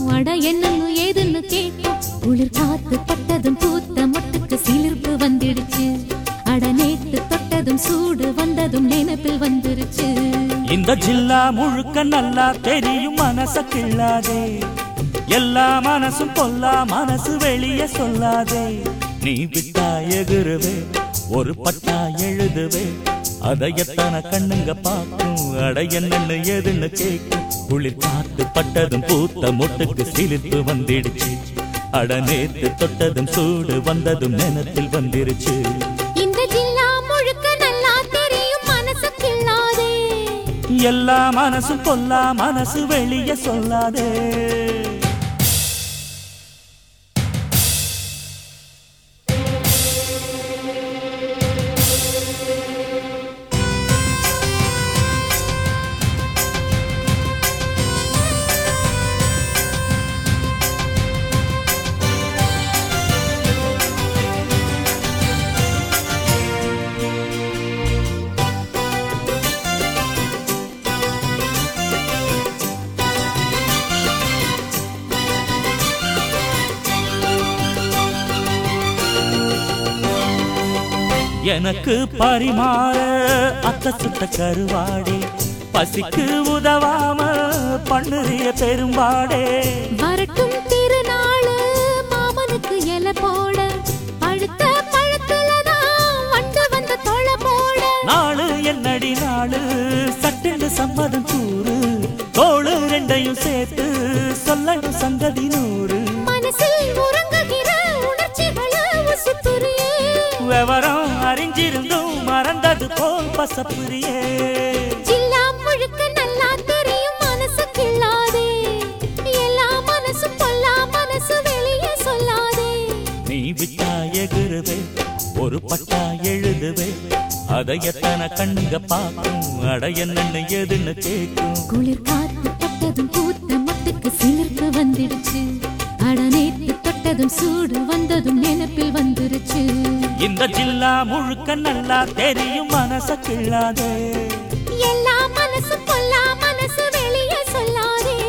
அட என்னன்னு ஏதுன்னு கேட்கும் குளிர் காத்து பட்டதும் பூத்த மொட்டுக்கு சிலிர்ப்பு வந்துடுச்சு அட நேத்து தொட்டதும் சூடு வந்ததும் நினைப்பில் வந்துருச்சு இந்த ஜில்லா முழுக்க நல்லா தெரியும் மனச கிள்ளாதே எல்லா மனசும் பொல்லா மனசு வெளிய சொல்லாதே நீ விட்டா எகுருவே ஒரு பட்டா எழுதுவே அதை எத்தனை கண்ணுங்க பார்க்கும் அட என்னன்னு எதுன்னு கேட்கும் குளிர் காத்து பட்டதும் பூத்த மொட்டுக்கு சிலிர்ப்பு வந்துடுச்சு அட நேத்து தொட்டதும் சூடு வந்ததும் நினத்தில் வந்துருச்சு இந்த ஜில்லா முழுக்க நல்லா தெரியும் மனசு கிள்ளாதே எல்லா மனசும் பொல்லா மனசு வெளிய சொல்லாதே எனக்கு பரிமாற அத்த சுத்த கருவாடே பசிக்கு உதவாம பண்ணுறிய பெரும்பாடே வரட்டும் திருநாளு மாமனுக்கு இலை போட பழுத்த பழத்துலதான் வண்டு வந்த தொலை போட நாளு என்னடி நாளு சட்டென்று சம்மதம் கூறு தோளு ரெண்டையும் சேர்த்து சொல்லணும் சங்கதி நூறு மனசில் உறங்குகிற உணர்ச்சிகளை உசுத்துறியே விவரம் அறிஞ்சிருந்தும் மறந்தது போல் பசப்புரியே ஜில்லா முழுக்க நல்லா தெரியும் மனசு கிள்ளாதே எல்லா மனசும் பொல்லா மனசு வெளியே சொல்லாதே நீ விட்டா எகுருவே ஒரு பட்டா எழுதுவே அதை எத்தனை கண்ணுங்க பார்க்கும் அட என்னன்னு எதுன்னு கேட்கும் குளிர் காத்து பட்டதும் பூத்த மொட்டுக்கு சிலிர்ப்பு வந்துடுச்சு அட நேத்து தொட்டதும் சூடு வந்ததும் நினைப்பில் வந்துருச்சு இந்த ஜில்லா முழுக்க நல்லா தெரியும் மனச கிள்ளாதே எல்லா மனசும் பொல்லா மனசு வெளியே சொல்லாதே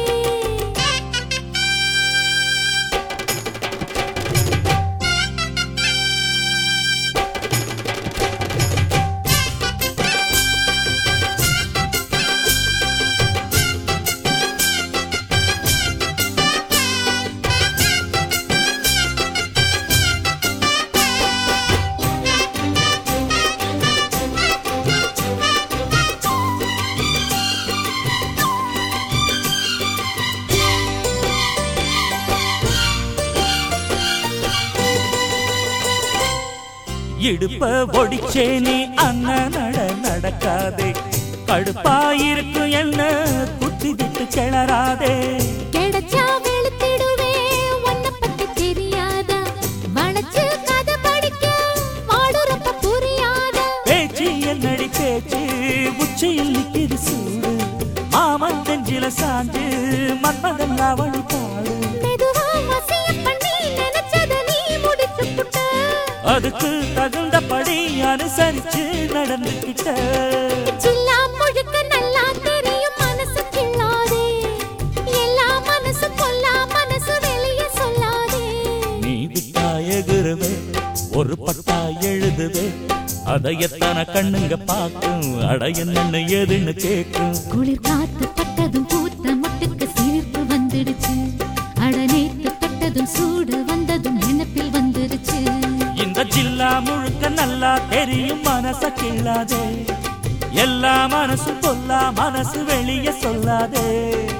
இடுப்ப ஒடிச்சே நீ அண்ணன் நட நடக்காதே கடுப்பாயிருக்கும் என்ன குத்தி விட்டு கிளறாதே கிடைச்சா வெளுத்திடுவே உன்னை பத்தி தெரியாதா வளைச்சு கதை படிக்க வாடுறப்ப புரியாதா பேச்சு என்னடி பேச்சு உச்சியில் நிக்கிது சூடு மாமன் நெஞ்சில சாஞ்சு மன்மதன் லாவணி பாடு மெதுவா வசியம் பண்ணி நினைச்சத நீ முடிச்சு புட்ட அதுக்கு தகுந்தபடி அனுசரிச்சு நடந்துகிட்ட ஜில்லா முழுக்க நல்லா தெரியும் மனசு கிள்ளாதே எல்லா மனசும் பொல்லா மனசு வெளியே சொல்லாதே நீ விட்டா எகுருவே ஒரு பட்டா எழுதுவே அதை எத்தனை கண்ணுங்க பார்க்கும் அட என்னன்னு எதுன்னு கேட்கும் குளிர் காத்து பட்டதும் பூத்த மொட்டுக்கு சிரிப்பு வந்துடுச்சு அட நேத்து தொட்டதும் சூடு வந்ததும் நினைப்பில் வந்துருச்சு இந்த ஜில்லா முழுக்க நல்லா தெரியும் மனச கிள்ளாதே எல்லா மனசும் பொல்லா மனசு வெளிய சொல்லாதே